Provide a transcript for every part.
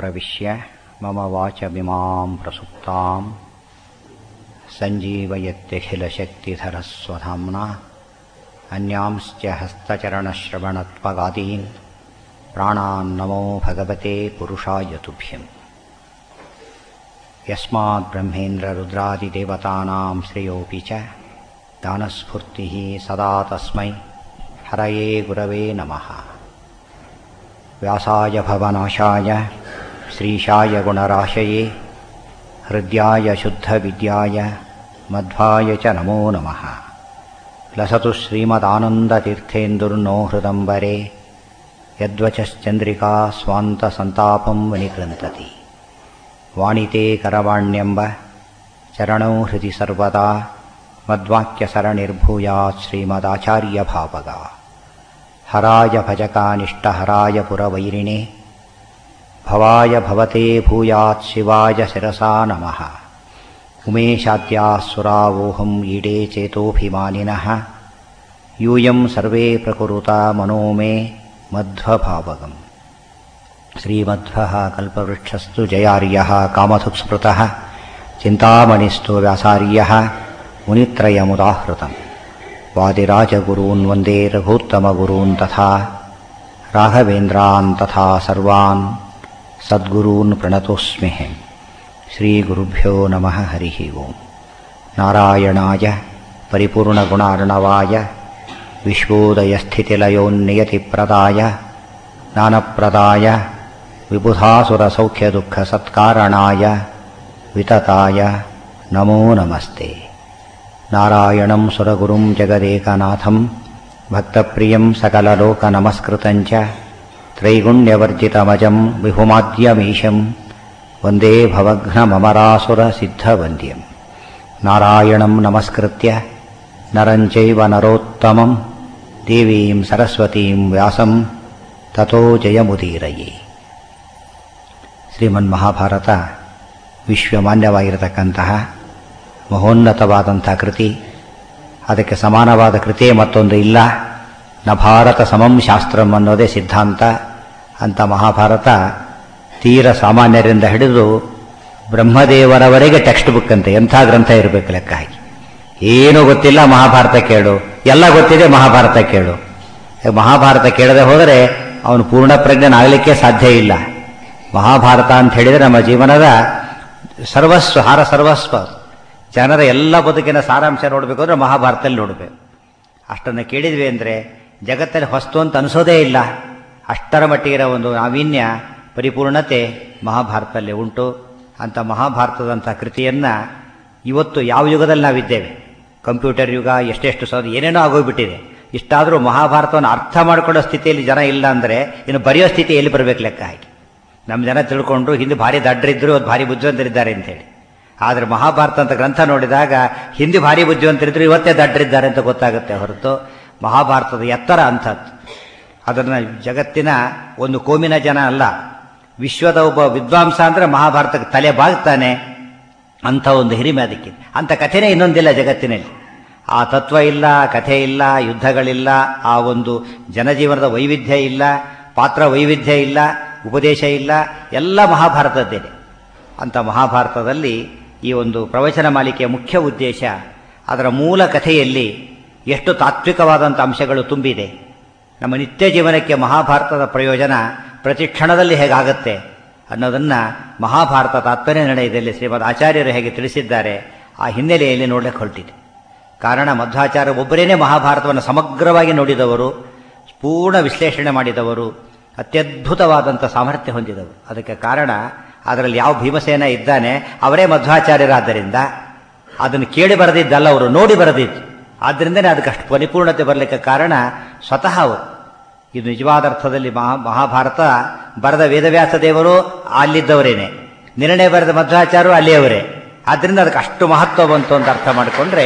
प्रविश्य मम वाचमिमां प्रसुप्तां सञ्जीवयत्यखिलशक्तिधरस्वधाम्ना अन्यांश्च हस्तचरणश्रवणत्वगादीन् प्राणान्नमो भगवते पुरुषाय तुभ्यम् यस्माद्ब्रह्मेन्द्ररुद्रादिदेवतानां श्रेयोऽपि च दानस्फूर्तिः सदा तस्मै हरये गुरवे नमः व्यासाय भवनाशाय श्रीशाय गुणराशये हृद्याय शुद्धविद्याय मध्वाय च नमो नमः लसतु श्रीमदानन्दतीर्थेन्दुर्नो हृदम्बरे यद्वचश्चन्द्रिका स्वान्तसन्तापं विनिकृन्तति वाणिते करवाण्यम्ब चरणौ हृदि सर्वदा मद्वाक्यसरणिर्भूयात् श्रीमदाचार्यभावगा हराय भजकानिष्टहराय पुरवैरिणे भवाय भवते भूयात् शिवाय शिरसा नमः उमेशाद्यासुरावोहम् ईडे चेतोऽभिमानिनः यूयं सर्वे प्रकुरुता मनो मे मध्वभावगम् श्रीमध्वः कल्पवृक्षस्तु जयार्यः कामधुक्स्मृतः चिन्तामणिस्तु व्यासार्यः मुनित्रयमुदाहृतम् वादिराजगुरून् वन्दे रघूत्तमगुरून् तथा राघवेन्द्रान् तथा सर्वान् सद्गुरून् प्रणतोऽस्म्यः श्रीगुरुभ्यो नमः हरिः ओम् नारायणाय परिपूर्णगुणार्णवाय विश्वोदयस्थितिलयोन्नियतिप्रदाय ज्ञानप्रदाय विबुधासुरसौख्यदुःखसत्कारणाय वितताय नमो नमस्ते नारायणं सुरगुरुं जगदेकनाथं भक्तप्रियं सकललोकनमस्कृतं च त्रैगुण्यवर्जितमजं विभुमाद्यमीशं वन्दे भवघ्नममरासुरसिद्धवन्द्यं नारायणं नमस्कृत्य नरं चैव नरोत्तमं देवीं सरस्वतीं व्यासं ತಥೋ ಜಯಮುದೀರಯೇ ಶ್ರೀಮನ್ಮಹಾಭಾರತ ವಿಶ್ವಮಾನ್ಯವಾಗಿರತಕ್ಕಂತಹ ಮಹೋನ್ನತವಾದಂಥ ಕೃತಿ ಅದಕ್ಕೆ ಸಮಾನವಾದ ಕೃತಿಯೇ ಮತ್ತೊಂದು ಇಲ್ಲ ನ ಭಾರತ ಸಮಂ ಶಾಸ್ತ್ರಂ ಅನ್ನೋದೇ ಸಿದ್ಧಾಂತ ಅಂತ ಮಹಾಭಾರತ ತೀರ ಸಾಮಾನ್ಯರಿಂದ ಹಿಡಿದು ಬ್ರಹ್ಮದೇವರವರೆಗೆ ಟೆಕ್ಸ್ಟ್ ಬುಕ್ ಅಂತೆ ಎಂಥ ಗ್ರಂಥ ಇರಬೇಕು ಲೆಕ್ಕ ಹಾಕಿ ಏನೂ ಗೊತ್ತಿಲ್ಲ ಮಹಾಭಾರತ ಕೇಳು ಎಲ್ಲ ಗೊತ್ತಿದೆ ಮಹಾಭಾರತ ಕೇಳು ಮಹಾಭಾರತ ಕೇಳದೆ ಹೋದರೆ ಅವನು ಪೂರ್ಣ ಪ್ರಜ್ಞನಾಗಲಿಕ್ಕೆ ಸಾಧ್ಯ ಇಲ್ಲ ಮಹಾಭಾರತ ಅಂತ ಹೇಳಿದರೆ ನಮ್ಮ ಜೀವನದ ಸರ್ವಸ್ವ ಹಾರ ಸರ್ವಸ್ವ ಜನರ ಎಲ್ಲ ಬದುಕಿನ ಸಾರಾಂಶ ನೋಡಬೇಕು ಅಂದರೆ ಮಹಾಭಾರತದಲ್ಲಿ ನೋಡಬೇಕು ಅಷ್ಟನ್ನು ಕೇಳಿದ್ವಿ ಅಂದರೆ ಜಗತ್ತಲ್ಲಿ ಹೊಸ್ತು ಅಂತ ಅನಿಸೋದೇ ಇಲ್ಲ ಅಷ್ಟರ ಮಟ್ಟಿಗಿರೋ ಒಂದು ನಾವೀನ್ಯ ಪರಿಪೂರ್ಣತೆ ಮಹಾಭಾರತದಲ್ಲಿ ಉಂಟು ಅಂಥ ಮಹಾಭಾರತದಂಥ ಕೃತಿಯನ್ನು ಇವತ್ತು ಯಾವ ಯುಗದಲ್ಲಿ ನಾವಿದ್ದೇವೆ ಕಂಪ್ಯೂಟರ್ ಯುಗ ಎಷ್ಟೆಷ್ಟು ಸೌದ ಏನೇನೋ ಆಗೋಗ್ಬಿಟ್ಟಿದೆ ಇಷ್ಟಾದರೂ ಮಹಾಭಾರತವನ್ನು ಅರ್ಥ ಮಾಡಿಕೊಳ್ಳೋ ಸ್ಥಿತಿಯಲ್ಲಿ ಜನ ಇಲ್ಲ ಅಂದರೆ ಇನ್ನು ಬರೆಯೋ ಸ್ಥಿತಿ ಎಲ್ಲಿ ಬರಬೇಕು ಲೆಕ್ಕ ಹಾಕಿ ನಮ್ಮ ಜನ ತಿಳ್ಕೊಂಡ್ರು ಹಿಂದೆ ಭಾರಿ ದಡ್ಡರಿದ್ರು ಅದು ಭಾರಿ ಬುದ್ಧಿವಂತರಿದ್ದಾರೆ ಅಂತೇಳಿ ಆದರೆ ಮಹಾಭಾರತ ಅಂತ ಗ್ರಂಥ ನೋಡಿದಾಗ ಹಿಂದೆ ಭಾರಿ ಬುದ್ಧಿವಂತರಿದ್ರು ಇವತ್ತೇ ದಡ್ಡರಿದ್ದಾರೆ ಅಂತ ಗೊತ್ತಾಗುತ್ತೆ ಹೊರತು ಮಹಾಭಾರತದ ಎತ್ತರ ಅಂಥದ್ದು ಅದನ್ನು ಜಗತ್ತಿನ ಒಂದು ಕೋಮಿನ ಜನ ಅಲ್ಲ ವಿಶ್ವದ ಒಬ್ಬ ವಿದ್ವಾಂಸ ಅಂದರೆ ಮಹಾಭಾರತಕ್ಕೆ ತಲೆ ಬಾಗ್ತಾನೆ ಅಂಥ ಒಂದು ಹಿರಿಮೆ ಅದಕ್ಕಿದೆ ಅಂಥ ಕಥೆನೇ ಇನ್ನೊಂದಿಲ್ಲ ಜಗತ್ತಿನಲ್ಲಿ ಆ ತತ್ವ ಇಲ್ಲ ಕಥೆ ಇಲ್ಲ ಯುದ್ಧಗಳಿಲ್ಲ ಆ ಒಂದು ಜನಜೀವನದ ವೈವಿಧ್ಯ ಇಲ್ಲ ಪಾತ್ರ ವೈವಿಧ್ಯ ಇಲ್ಲ ಉಪದೇಶ ಇಲ್ಲ ಎಲ್ಲ ಮಹಾಭಾರತದ್ದೇನೆ ಅಂಥ ಮಹಾಭಾರತದಲ್ಲಿ ಈ ಒಂದು ಪ್ರವಚನ ಮಾಲಿಕೆಯ ಮುಖ್ಯ ಉದ್ದೇಶ ಅದರ ಮೂಲ ಕಥೆಯಲ್ಲಿ ಎಷ್ಟು ತಾತ್ವಿಕವಾದಂಥ ಅಂಶಗಳು ತುಂಬಿದೆ ನಮ್ಮ ನಿತ್ಯ ಜೀವನಕ್ಕೆ ಮಹಾಭಾರತದ ಪ್ರಯೋಜನ ಪ್ರತಿ ಕ್ಷಣದಲ್ಲಿ ಹೇಗಾಗತ್ತೆ ಅನ್ನೋದನ್ನು ಮಹಾಭಾರತ ತಾತ್ಪರ್ಯ ನಿರ್ಣಯದಲ್ಲಿ ಶ್ರೀಮದ್ ಆಚಾರ್ಯರು ಹೇಗೆ ತಿಳಿಸಿದ್ದಾರೆ ಆ ಹಿನ್ನೆಲೆಯಲ್ಲಿ ನೋಡಲಿಕ್ಕೆ ಹೊರಟಿದೆ ಕಾರಣ ಮಧ್ವಾಚಾರ್ಯ ಒಬ್ಬರೇನೇ ಮಹಾಭಾರತವನ್ನು ಸಮಗ್ರವಾಗಿ ನೋಡಿದವರು ಪೂರ್ಣ ವಿಶ್ಲೇಷಣೆ ಮಾಡಿದವರು ಅತ್ಯದ್ಭುತವಾದಂಥ ಸಾಮರ್ಥ್ಯ ಹೊಂದಿದವರು ಅದಕ್ಕೆ ಕಾರಣ ಅದರಲ್ಲಿ ಯಾವ ಭೀಮಸೇನ ಇದ್ದಾನೆ ಅವರೇ ಮಧ್ವಾಚಾರ್ಯರಾದ್ದರಿಂದ ಅದನ್ನು ಕೇಳಿ ಬರೆದಿದ್ದಲ್ಲ ಅವರು ನೋಡಿ ಬರೆದಿದ್ದು ಆದ್ದರಿಂದನೇ ಅದಕ್ಕೆ ಅಷ್ಟು ಪರಿಪೂರ್ಣತೆ ಬರಲಿಕ್ಕೆ ಕಾರಣ ಸ್ವತಃ ಅವರು ಇದು ನಿಜವಾದ ಅರ್ಥದಲ್ಲಿ ಮಹಾ ಮಹಾಭಾರತ ಬರೆದ ವೇದವ್ಯಾಸ ದೇವರು ಅಲ್ಲಿದ್ದವರೇನೆ ನಿರ್ಣಯ ಬರೆದ ಮಧ್ವಾಚಾರ್ಯರು ಅಲ್ಲಿಯವರೇ ಆದ್ದರಿಂದ ಅದಕ್ಕೆ ಅಷ್ಟು ಮಹತ್ವ ಬಂತು ಅಂತ ಅರ್ಥ ಮಾಡಿಕೊಂಡ್ರೆ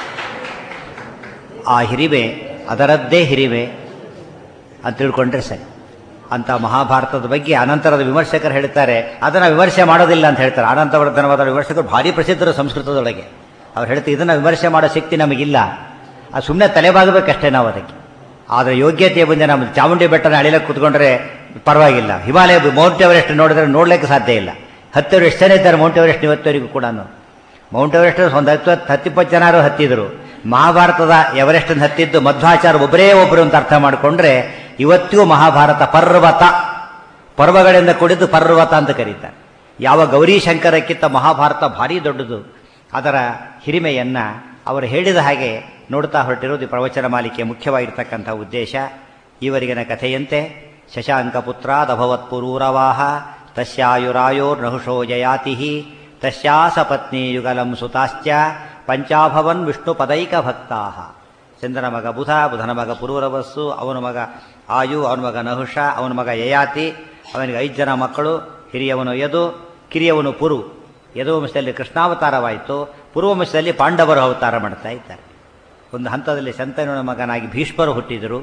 ಆ ಹಿರಿಮೆ ಅದರದ್ದೇ ಹಿರಿಮೆ ಅಂತ ತಿಳ್ಕೊಂಡ್ರೆ ಸರಿ ಅಂತ ಮಹಾಭಾರತದ ಬಗ್ಗೆ ಅನಂತರದ ವಿಮರ್ಶಕರು ಹೇಳ್ತಾರೆ ಅದನ್ನು ವಿಮರ್ಶೆ ಮಾಡೋದಿಲ್ಲ ಅಂತ ಹೇಳ್ತಾರೆ ಅನಂತವರ್ಧನವಾದ ವಿಮರ್ಶಕರು ಭಾರಿ ಪ್ರಸಿದ್ಧರು ಸಂಸ್ಕೃತದೊಳಗೆ ಅವ್ರು ಹೇಳ್ತಾರೆ ಇದನ್ನು ವಿಮರ್ಶೆ ಮಾಡೋ ಶಕ್ತಿ ನಮಗಿಲ್ಲ ಅದು ಸುಮ್ಮನೆ ತಲೆಬಾಗಬೇಕಷ್ಟೇ ನಾವು ಅದಕ್ಕೆ ಆದರೆ ಯೋಗ್ಯತೆ ಬಂದೆ ನಮ್ಮ ಚಾಮುಂಡಿ ಬೆಟ್ಟನ ಅಳಿಲಕ್ಕೆ ಕೂತ್ಕೊಂಡ್ರೆ ಪರವಾಗಿಲ್ಲ ಹಿಮಾಲಯ ಮೌಂಟ್ ಎವರೆಸ್ಟ್ ನೋಡಿದ್ರೆ ನೋಡ್ಲಿಕ್ಕೆ ಸಾಧ್ಯ ಇಲ್ಲ ಹತ್ತವರು ಎಷ್ಟು ಜನ ಇದ್ದಾರೆ ಮೌಂಟ್ ಎವರೆಸ್ಟ್ ಇವತ್ತವರೆಗೂ ಕೂಡ ಮೌಂಟ್ ಎವರೆಸ್ಟ್ ಒಂದು ಹತ್ತು ಹತ್ತಿಪ್ಪತ್ತು ಜನ ಹತ್ತಿದ್ರು ಮಹಾಭಾರತದ ಎವರೆಸ್ಟ್ ಹತ್ತಿದ್ದು ಮಧ್ವಾಚಾರ ಒಬ್ಬರೇ ಒಬ್ಬರು ಅಂತ ಅರ್ಥ ಮಾಡಿಕೊಂಡ್ರೆ ಇವತ್ತಿಗೂ ಮಹಾಭಾರತ ಪರ್ವತ ಪರ್ವಗಳಿಂದ ಕೂಡಿದ್ದು ಪರ್ವತ ಅಂತ ಕರೀತಾರೆ ಯಾವ ಗೌರೀಶಂಕರಕ್ಕಿಂತ ಮಹಾಭಾರತ ಭಾರಿ ದೊಡ್ಡದು ಅದರ ಹಿರಿಮೆಯನ್ನ ಅವರು ಹೇಳಿದ ಹಾಗೆ ನೋಡ್ತಾ ಹೊರಟಿರೋದು ಈ ಪ್ರವಚನ ಮಾಲಿಕೆ ಮುಖ್ಯವಾಗಿರ್ತಕ್ಕಂಥ ಉದ್ದೇಶ ಇವರಿಗಿನ ಕಥೆಯಂತೆ ಶಶಾಂಕ ಪುತ್ರಾದಭವತ್ ಪುರೂರವಾಹ ತಸ್ಯಾಯುರಾಯೋರ್ನಹುಷೋ ಜಯಾತಿ ತಸ್ಯಾಸ ಪತ್ನಿ ಯುಗಲಂ ಸುತಾಶ್ಚ ಪಂಚಾಭವನ್ ವಿಷ್ಣು ಪದೈಕ ಭಕ್ತಾ ಚಂದ್ರನ ಮಗ ಬುಧ ಬುಧನ ಮಗ ಪುರೂರವಸ್ಸು ಅವನ ಮಗ ಆಯು ಅವನ ಮಗ ನಹುಷ ಅವನ ಮಗ ಯಯಾತಿ ಅವನಿಗೆ ಐದು ಜನ ಮಕ್ಕಳು ಹಿರಿಯವನು ಯದು ಕಿರಿಯವನು ಪುರು ಯದುವಂಶದಲ್ಲಿ ಕೃಷ್ಣಾವತಾರವಾಯಿತು ಪೂರ್ವವಂಶದಲ್ಲಿ ಪಾಂಡವರು ಅವತಾರ ಮಾಡ್ತಾ ಇದ್ದಾರೆ ಒಂದು ಹಂತದಲ್ಲಿ ಶಂತನುನ ಮಗನಾಗಿ ಭೀಷ್ಮರು ಹುಟ್ಟಿದರು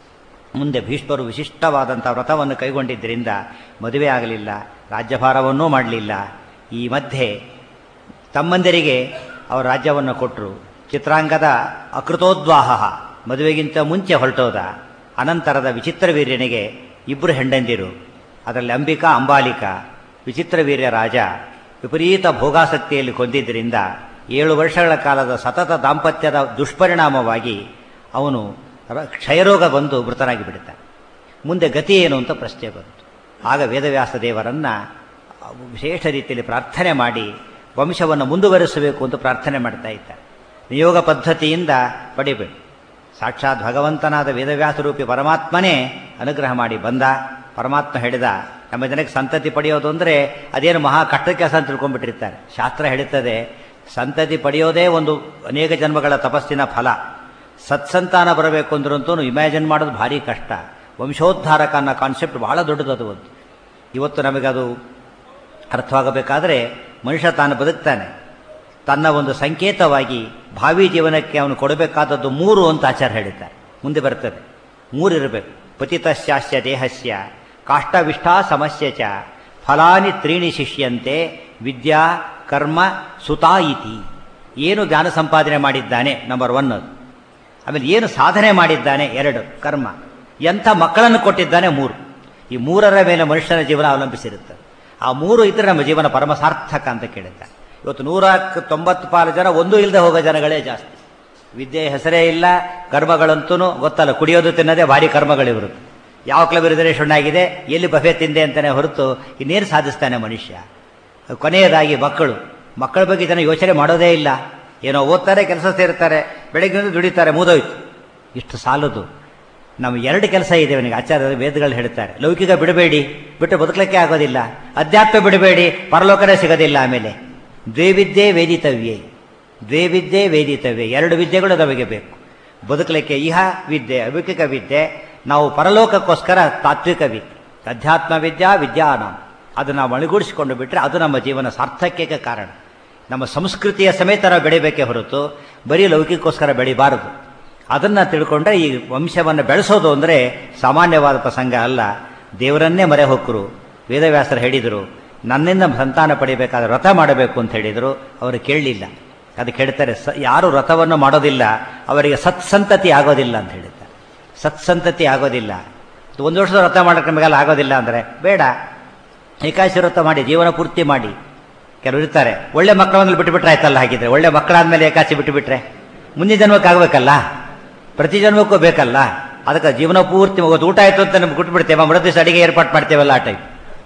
ಮುಂದೆ ಭೀಷ್ಮರು ವಿಶಿಷ್ಟವಾದಂಥ ವ್ರತವನ್ನು ಕೈಗೊಂಡಿದ್ದರಿಂದ ಮದುವೆ ಆಗಲಿಲ್ಲ ರಾಜ್ಯಭಾರವನ್ನೂ ಮಾಡಲಿಲ್ಲ ಈ ಮಧ್ಯೆ ತಮ್ಮಂದಿರಿಗೆ ಅವರು ರಾಜ್ಯವನ್ನು ಕೊಟ್ಟರು ಚಿತ್ರಾಂಗದ ಅಕೃತೋದ್ವಾಹ ಮದುವೆಗಿಂತ ಮುಂಚೆ ಹೊರಟೋದ ಅನಂತರದ ವಿಚಿತ್ರವೀರ್ಯನಿಗೆ ಇಬ್ಬರು ಹೆಂಡಂದಿರು ಅದರಲ್ಲಿ ಅಂಬಿಕಾ ಅಂಬಾಲಿಕಾ ವಿಚಿತ್ರವೀರ್ಯ ರಾಜ ವಿಪರೀತ ಭೋಗಾಸಕ್ತಿಯಲ್ಲಿ ಕೊಂದಿದ್ದರಿಂದ ಏಳು ವರ್ಷಗಳ ಕಾಲದ ಸತತ ದಾಂಪತ್ಯದ ದುಷ್ಪರಿಣಾಮವಾಗಿ ಅವನು ಕ್ಷಯರೋಗ ಬಂದು ಮೃತನಾಗಿ ಬಿಡುತ್ತಾನೆ ಮುಂದೆ ಗತಿ ಏನು ಅಂತ ಪ್ರಶ್ನೆ ಬಂತು ಆಗ ವೇದವ್ಯಾಸ ದೇವರನ್ನ ವಿಶೇಷ ರೀತಿಯಲ್ಲಿ ಪ್ರಾರ್ಥನೆ ಮಾಡಿ ವಂಶವನ್ನು ಮುಂದುವರಿಸಬೇಕು ಅಂತ ಪ್ರಾರ್ಥನೆ ಮಾಡ್ತಾ ಇದ್ದಾರೆ ನಿಯೋಗ ಪದ್ಧತಿಯಿಂದ ಪಡಿಬೇಡಿ ಸಾಕ್ಷಾತ್ ಭಗವಂತನಾದ ವೇದವ್ಯಾಸರೂಪಿ ಪರಮಾತ್ಮನೇ ಅನುಗ್ರಹ ಮಾಡಿ ಬಂದ ಪರಮಾತ್ಮ ಹೇಳಿದ ನಮ್ಮ ಜನಕ್ಕೆ ಸಂತತಿ ಪಡೆಯೋದು ಅಂದರೆ ಅದೇನು ಮಹಾ ಕಷ್ಟ ಕೆಲಸ ಅಂತ ತಿಳ್ಕೊಂಡ್ಬಿಟ್ಟಿರ್ತಾರೆ ಶಾಸ್ತ್ರ ಹೇಳುತ್ತದೆ ಸಂತತಿ ಪಡೆಯೋದೇ ಒಂದು ಅನೇಕ ಜನ್ಮಗಳ ತಪಸ್ಸಿನ ಫಲ ಸತ್ಸಂತಾನ ಬರಬೇಕು ಅಂದ್ರಂತೂ ಇಮ್ಯಾಜಿನ್ ಮಾಡೋದು ಭಾರಿ ಕಷ್ಟ ವಂಶೋದ್ಧಾರಕ ಅನ್ನೋ ಕಾನ್ಸೆಪ್ಟ್ ಬಹಳ ದೊಡ್ಡದು ಒಂದು ಇವತ್ತು ನಮಗದು ಅರ್ಥವಾಗಬೇಕಾದ್ರೆ ಮನುಷ್ಯ ತಾನು ಬದುಕ್ತಾನೆ ತನ್ನ ಒಂದು ಸಂಕೇತವಾಗಿ ಭಾವಿ ಜೀವನಕ್ಕೆ ಅವನು ಕೊಡಬೇಕಾದದ್ದು ಮೂರು ಅಂತ ಆಚಾರ ಹೇಳಿದ್ದಾರೆ ಮುಂದೆ ಬರ್ತದೆ ಮೂರಿರಬೇಕು ಪತಿತಶ್ಚಾಸ್ಯ ದೇಹಸ್ಯ ಕಾಷ್ಟವಿಷ್ಟಾ ಸಮಸ್ಯೆ ಚ ಫಲಾನಿ ತ್ರೀಣಿ ಶಿಷ್ಯಂತೆ ವಿದ್ಯಾ ಕರ್ಮ ಸುತಾ ಇತಿ ಏನು ಜ್ಞಾನ ಸಂಪಾದನೆ ಮಾಡಿದ್ದಾನೆ ನಂಬರ್ ಒನ್ ಅದು ಆಮೇಲೆ ಏನು ಸಾಧನೆ ಮಾಡಿದ್ದಾನೆ ಎರಡು ಕರ್ಮ ಎಂಥ ಮಕ್ಕಳನ್ನು ಕೊಟ್ಟಿದ್ದಾನೆ ಮೂರು ಈ ಮೂರರ ಮೇಲೆ ಮನುಷ್ಯನ ಜೀವನ ಅವಲಂಬಿಸಿರುತ್ತದೆ ಆ ಮೂರು ಇದ್ರೆ ನಮ್ಮ ಜೀವನ ಪರಮ ಸಾರ್ಥಕ ಅಂತ ಕೇಳಿದ್ದಾರೆ ಇವತ್ತು ನೂರ ತೊಂಬತ್ತು ಪಾಲು ಜನ ಒಂದೂ ಇಲ್ಲದೆ ಹೋಗೋ ಜನಗಳೇ ಜಾಸ್ತಿ ವಿದ್ಯೆ ಹೆಸರೇ ಇಲ್ಲ ಕರ್ಮಗಳಂತೂ ಗೊತ್ತಲ್ಲ ಕುಡಿಯೋದು ತಿನ್ನೋದೇ ಭಾರಿ ಕರ್ಮಗಳಿವರು ಯಾವ ಕ್ಲಬ್ ರಿಸರ್ವೇಷನ್ ಆಗಿದೆ ಎಲ್ಲಿ ಬಫೆ ತಿಂದೆ ಅಂತಾನೆ ಹೊರತು ಇನ್ನೇನು ಸಾಧಿಸ್ತಾನೆ ಮನುಷ್ಯ ಕೊನೆಯದಾಗಿ ಮಕ್ಕಳು ಮಕ್ಕಳ ಬಗ್ಗೆ ಜನ ಯೋಚನೆ ಮಾಡೋದೇ ಇಲ್ಲ ಏನೋ ಓದ್ತಾರೆ ಕೆಲಸ ಸೇರ್ತಾರೆ ಬೆಳಗ್ಗೆ ದುಡಿತಾರೆ ಮುದೋಯ್ತು ಇಷ್ಟು ಸಾಲದು ನಮ್ಮ ಎರಡು ಕೆಲಸ ಇದೆ ಅವನಿಗೆ ಆಚಾರ್ಯ ವೇದಗಳು ಹೇಳ್ತಾರೆ ಲೌಕಿಕ ಬಿಡಬೇಡಿ ಬಿಟ್ಟು ಬದುಕಲಿಕ್ಕೆ ಆಗೋದಿಲ್ಲ ಅಧ್ಯಾತ್ಮ ಬಿಡಬೇಡಿ ಪರಲೋಕನೇ ಸಿಗೋದಿಲ್ಲ ಆಮೇಲೆ ದ್ವೇವಿದ್ಯೆ ವೇದಿತವ್ಯೆ ದ್ವೇವಿದ್ಯೆ ವೇದಿತವ್ಯೆ ಎರಡು ವಿದ್ಯೆಗಳು ನಮಗೆ ಬೇಕು ಬದುಕಲಿಕ್ಕೆ ಇಹ ವಿದ್ಯೆ ಅಲೌಕಿಕ ವಿದ್ಯೆ ನಾವು ಪರಲೋಕಕ್ಕೋಸ್ಕರ ತಾತ್ವಿಕ ವಿದ್ಯೆ ಅಧ್ಯಾತ್ಮ ವಿದ್ಯಾ ವಿದ್ಯಾನ ಅದನ್ನು ನಾವು ಅಣಿಗೂಡಿಸಿಕೊಂಡು ಬಿಟ್ಟರೆ ಅದು ನಮ್ಮ ಜೀವನ ಸಾರ್ಥಕ್ಯಕ್ಕೆ ಕಾರಣ ನಮ್ಮ ಸಂಸ್ಕೃತಿಯ ಸಮೇತ ನಾವು ಬೆಳಿಬೇಕೇ ಹೊರತು ಬರೀ ಲೌಕಿಕೋಸ್ಕರ ಬೆಳಿಬಾರದು ಅದನ್ನ ತಿಳ್ಕೊಂಡ್ರೆ ಈ ವಂಶವನ್ನು ಬೆಳೆಸೋದು ಅಂದರೆ ಸಾಮಾನ್ಯವಾದ ಪ್ರಸಂಗ ಅಲ್ಲ ದೇವರನ್ನೇ ಮರೆ ಹೊಕ್ಕರು ವೇದವ್ಯಾಸರು ಹೇಳಿದರು ನನ್ನಿಂದ ಸಂತಾನ ಪಡಿಬೇಕಾದ್ರೆ ವ್ರತ ಮಾಡಬೇಕು ಅಂತ ಹೇಳಿದರು ಅವರು ಕೇಳಲಿಲ್ಲ ಅದಕ್ಕೆ ಹೇಳ್ತಾರೆ ಸ ಯಾರು ವ್ರತವನ್ನು ಮಾಡೋದಿಲ್ಲ ಅವರಿಗೆ ಸತ್ಸಂತತಿ ಆಗೋದಿಲ್ಲ ಅಂತ ಹೇಳಿದ್ದಾರೆ ಸತ್ಸಂತತಿ ಆಗೋದಿಲ್ಲ ಒಂದು ವರ್ಷದ ವ್ರತ ಮಾಡೋಕ್ಕೆ ನಮಗೆಲ್ಲ ಆಗೋದಿಲ್ಲ ಅಂದರೆ ಬೇಡ ಏಕಾಶಿ ವ್ರತ ಮಾಡಿ ಜೀವನ ಪೂರ್ತಿ ಮಾಡಿ ಕೆಲವರು ಇರ್ತಾರೆ ಒಳ್ಳೆ ಮಕ್ಕಳನ್ನು ಬಿಟ್ಟುಬಿಟ್ರೆ ಆಯ್ತಲ್ಲ ಹಾಗಿದ್ರೆ ಒಳ್ಳೆ ಮಕ್ಕಳಾದ್ಮೇಲೆ ಏಕಾಶಿ ಬಿಟ್ಟುಬಿಟ್ರೆ ಮುಂದಿನ ಜನ್ಮಕ್ಕೆ ಆಗಬೇಕಲ್ಲ ಪ್ರತಿ ಜನ್ಮಕ್ಕೂ ಬೇಕಲ್ಲ ಅದಕ್ಕೆ ಜೀವನ ಪೂರ್ತಿ ಹೋಗೋದು ಊಟ ಆಯ್ತು ಅಂತ ನಮ್ಗೆ ಬಿಟ್ಬಿಡ್ತೇವೆ ಮರು ದಿವಸ ಅಡಿಗೆ ಏರ್ಪಾಟ್ ಮಾಡ್ತೇವಲ್ಲ ಆ ಟೈಪ್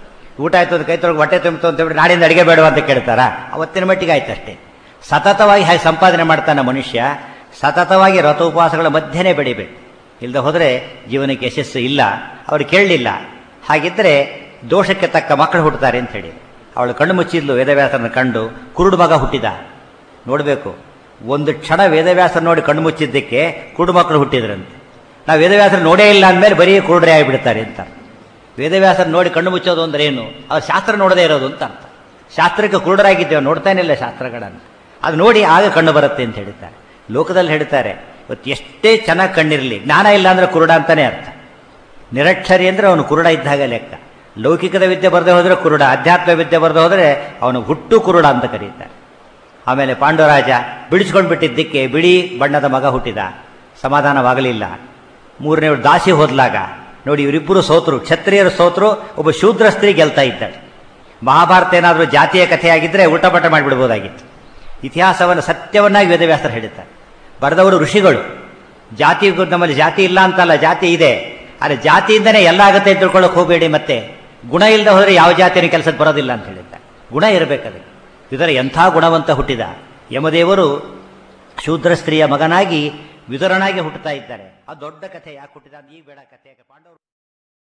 ಊಟ ಆಯ್ತು ಅಂತ ಕೈ ತೊಳಗೆ ಹೊಟ್ಟೆ ತುಂಬಿತು ಅಂತ ಹೇಳಿ ನಾಡಿಂದ ಅಡಿಗೆ ಬೇಡವ ಅಂತ ಕೇಳ್ತಾರ ಅವತ್ತಿನ ಮಟ್ಟಿಗೆ ಆಯ್ತು ಅಷ್ಟೇ ಸತತವಾಗಿ ಹಾಗೆ ಸಂಪಾದನೆ ಮಾಡ್ತಾನೆ ಮನುಷ್ಯ ಸತತವಾಗಿ ರಥ ಉಪವಾಸಗಳ ಮಧ್ಯೆನೇ ಬೆಳಿಬೇಕು ಇಲ್ಲದೆ ಹೋದರೆ ಜೀವನಕ್ಕೆ ಯಶಸ್ಸು ಇಲ್ಲ ಅವರು ಕೇಳಲಿಲ್ಲ ಹಾಗಿದ್ರೆ ದೋಷಕ್ಕೆ ತಕ್ಕ ಮಕ್ಕಳು ಹುಟ್ಟುತ್ತಾರೆ ಅಂತ ಹೇಳಿ ಅವಳು ಕಣ್ಣು ಮುಚ್ಚಿದ್ಲು ವೇದವ್ಯಾಸನ ಕಂಡು ಕುರುಡು ಮಗ ಹುಟ್ಟಿದ ನೋಡಬೇಕು ಒಂದು ಕ್ಷಣ ವೇದವ್ಯಾಸನ ನೋಡಿ ಕಣ್ಣು ಮುಚ್ಚಿದ್ದಕ್ಕೆ ಕುರುಡು ಮಕ್ಕಳು ಹುಟ್ಟಿದ್ರಂತೆ ನಾವು ವೇದವ್ಯಾಸನ ನೋಡೇ ಇಲ್ಲ ಅಂದಮೇಲೆ ಬರೀ ಕುರುಡ್ರೆ ಆಗಿಬಿಡ್ತಾರೆ ಅಂತ ವೇದವ್ಯಾಸನ ನೋಡಿ ಕಣ್ಣು ಮುಚ್ಚೋದು ಅಂದ್ರೆ ಏನು ಅವ್ರು ಶಾಸ್ತ್ರ ನೋಡದೇ ಇರೋದು ಅಂತ ಅರ್ಥ ಶಾಸ್ತ್ರಕ್ಕೆ ಕುರುಡರಾಗಿದ್ದೇವೆ ನೋಡ್ತಾನೆ ಇಲ್ಲ ಶಾಸ್ತ್ರಗಳನ್ನು ಅದು ನೋಡಿ ಆಗ ಕಣ್ಣು ಬರುತ್ತೆ ಅಂತ ಹೇಳ್ತಾರೆ ಲೋಕದಲ್ಲಿ ಹೇಳ್ತಾರೆ ಇವತ್ತು ಎಷ್ಟೇ ಚೆನ್ನಾಗಿ ಕಣ್ಣಿರಲಿ ಜ್ಞಾನ ಇಲ್ಲ ಅಂದ್ರೆ ಕುರುಡ ಅಂತಾನೆ ಅರ್ಥ ನಿರಕ್ಷರಿ ಅಂದ್ರೆ ಅವನು ಕುರುಡ ಇದ್ದಾಗ ಲೆಕ್ಕ ಲೌಕಿಕದ ವಿದ್ಯೆ ಬರದೆ ಹೋದ್ರೆ ಕುರುಡ ಅಧ್ಯಾತ್ಮ ವಿದ್ಯೆ ಬರದೆ ಹೋದ್ರೆ ಅವನು ಹುಟ್ಟು ಕುರುಡ ಅಂತ ಕರೀತಾರೆ ಆಮೇಲೆ ಪಾಂಡುರಾಜ ಬಿಡಿಸ್ಕೊಂಡು ಬಿಟ್ಟಿದ್ದಕ್ಕೆ ಬಿಳಿ ಬಣ್ಣದ ಮಗ ಹುಟ್ಟಿದ ಸಮಾಧಾನವಾಗಲಿಲ್ಲ ಮೂರನೇ ದಾಸಿ ಹೋದ್ಲಾಗ ನೋಡಿ ಇವರಿಬ್ಬರು ಸೋತರು ಕ್ಷತ್ರಿಯರು ಸೋತರು ಒಬ್ಬ ಶೂದ್ರ ಸ್ತ್ರೀ ಗೆಲ್ತಾ ಇದ್ದಾಳೆ ಮಹಾಭಾರತ ಏನಾದರೂ ಜಾತಿಯ ಕಥೆಯಾಗಿದ್ದರೆ ಉಲ್ಟಪಟ ಮಾಡಿಬಿಡ್ಬೋದಾಗಿತ್ತು ಇತಿಹಾಸವನ್ನು ಸತ್ಯವನ್ನಾಗಿ ವೇದವ್ಯಾಸರು ಹೇಳುತ್ತಾರೆ ಬರೆದವರು ಋಷಿಗಳು ಜಾತಿ ನಮ್ಮಲ್ಲಿ ಜಾತಿ ಇಲ್ಲ ಅಂತಲ್ಲ ಜಾತಿ ಇದೆ ಆದರೆ ಜಾತಿಯಿಂದನೇ ಎಲ್ಲ ಆಗುತ್ತೆ ಅಂತ ತಿಳ್ಕೊಳ್ಳೋಕೆ ಹೋಗಬೇಡಿ ಮತ್ತೆ ಗುಣ ಇಲ್ಲದೆ ಹೋದರೆ ಯಾವ ಜಾತಿಯ ಕೆಲಸಕ್ಕೆ ಬರೋದಿಲ್ಲ ಅಂತ ಹೇಳಿದ್ದಾರೆ ಗುಣ ಇರಬೇಕದಕ್ಕೆ ಇದರ ಎಂಥ ಗುಣವಂತ ಹುಟ್ಟಿದ ಯಮದೇವರು ಶೂದ್ರ ಸ್ತ್ರೀಯ ಮಗನಾಗಿ ವಿದುರನಾಗಿ ಹುಟ್ಟುತ್ತಾ ಇದ್ದಾರೆ ಆ ದೊಡ್ಡ ಕಥೆ ಯಾಕೆ ಹುಟ್ಟಿದ ಅಂತ ಈಗ ಬೇಡ ಕಥೆ ಪಾಂಡವರು